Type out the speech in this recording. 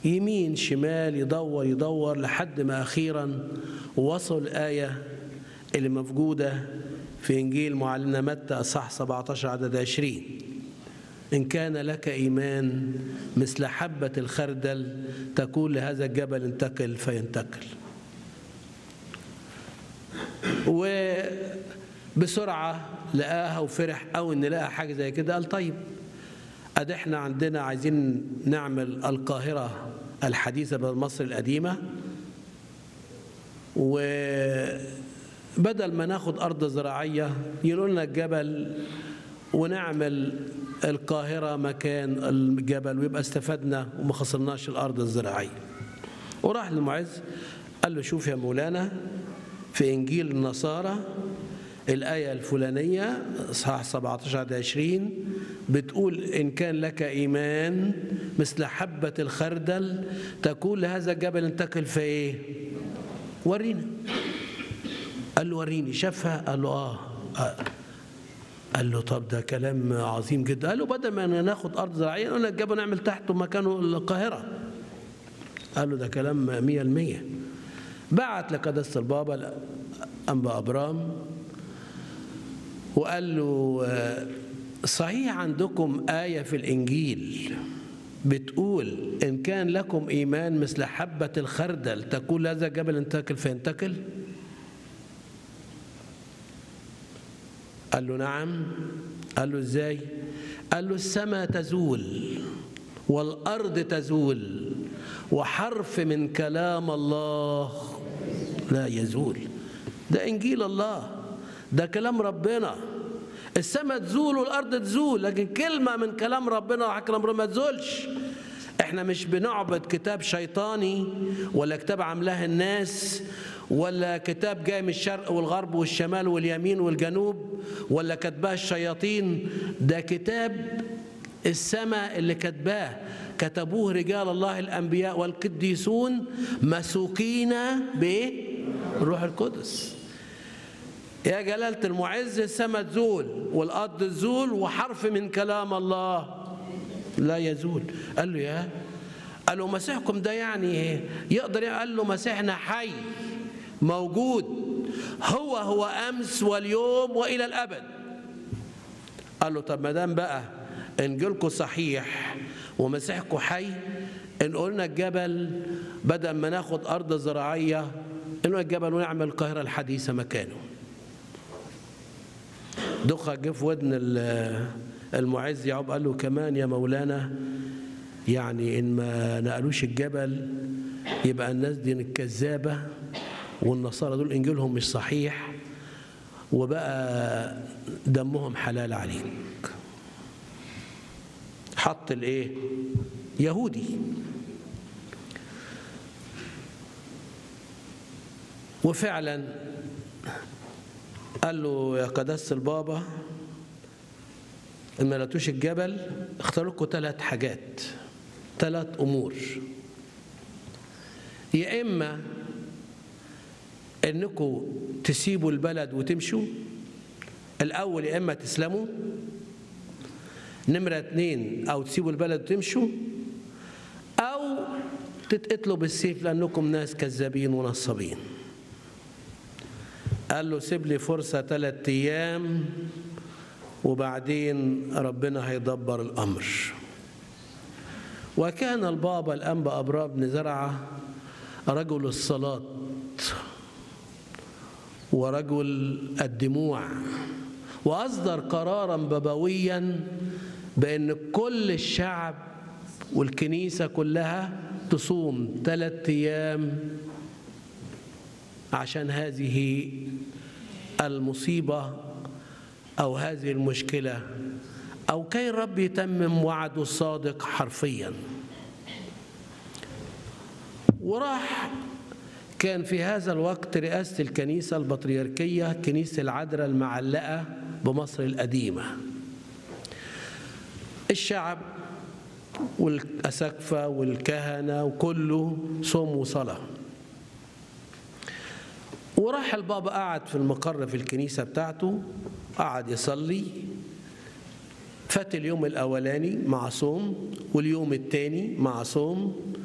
يمين شمال يدور يدور لحد ما أخيرا وصل الآية اللي موجودة في إنجيل معلمنا متى أصح 17 عدد 20 إن كان لك إيمان مثل حبة الخردل تقول لهذا الجبل انتقل فينتقل وبسرعة لقاها وفرح أو إن لقى حاجة زي كده قال طيب أدي إحنا عندنا عايزين نعمل القاهرة الحديثة بدل مصر القديمة وبدل ما ناخد أرض زراعية ينقلنا لنا الجبل ونعمل القاهرة مكان الجبل ويبقى استفدنا وما خسرناش الأرض الزراعية وراح للمعز قال له شوف يا مولانا في إنجيل النصارى الآية الفلانية إصحاح 17 عدد 20 بتقول إن كان لك إيمان مثل حبة الخردل تقول لهذا الجبل انتقل في إيه؟ ورينا قال له وريني شافها قال له آه, آه. قال له طب ده كلام عظيم جدا قال له بدل ما ناخد أرض زراعية قلنا الجبل نعمل تحته مكانه القاهرة قال له ده كلام مية المية بعت لقداسة البابا أنبا أبرام وقال له صحيح عندكم آية في الإنجيل بتقول إن كان لكم إيمان مثل حبة الخردل تقول هذا جبل انتقل فينتقل قال له نعم قال له ازاي قال له السماء تزول والأرض تزول وحرف من كلام الله لا يزول ده إنجيل الله ده كلام ربنا السماء تزول والارض تزول لكن كلمه من كلام ربنا وكلام ربنا ما تزولش احنا مش بنعبد كتاب شيطاني ولا كتاب عاملاه الناس ولا كتاب جاي من الشرق والغرب والشمال واليمين والجنوب ولا كتباه الشياطين ده كتاب السماء اللي كتباه كتبوه رجال الله الانبياء والقديسون مسوقين بايه؟ الروح القدس يا جلالة المعز السماء تزول والأرض تزول وحرف من كلام الله لا يزول قال له يا قال له مسيحكم ده يعني يقدر قال له مسيحنا حي موجود هو هو أمس واليوم وإلى الأبد قال له طب ما دام بقى إنجيلكم صحيح ومسيحكم حي إن قلنا الجبل بدل ما ناخد أرض زراعية إنه الجبل ونعمل القاهرة الحديثة مكانه دخة جه في ودن المعز يعقوب قال له كمان يا مولانا يعني ان ما نقلوش الجبل يبقى الناس دي الكذابه والنصارى دول انجيلهم مش صحيح وبقى دمهم حلال عليك حط الايه يهودي وفعلا قال له يا قداسة البابا إن ما لقيتوش الجبل اختاروا لكم ثلاث حاجات ثلاث أمور يا إما إنكم تسيبوا البلد وتمشوا الأول يا إما تسلموا نمرة اتنين أو تسيبوا البلد وتمشوا أو تتقتلوا بالسيف لأنكم ناس كذابين ونصابين قال له سيب لي فرصة ثلاثة أيام وبعدين ربنا هيدبر الأمر وكان البابا الأنبا أبرام بن زرعة رجل الصلاة ورجل الدموع وأصدر قرارا بابويا بأن كل الشعب والكنيسة كلها تصوم ثلاثة أيام عشان هذه المصيبة أو هذه المشكلة أو كي الرب يتمم وعده الصادق حرفيا وراح كان في هذا الوقت رئاسة الكنيسة البطريركية كنيسة العذراء المعلقة بمصر القديمة الشعب والأساقفة والكهنة وكله صوم وصلاة وراح البابا قعد في المقر في الكنيسة بتاعته قعد يصلي فات اليوم الأولاني مع صوم واليوم الثاني مع صوم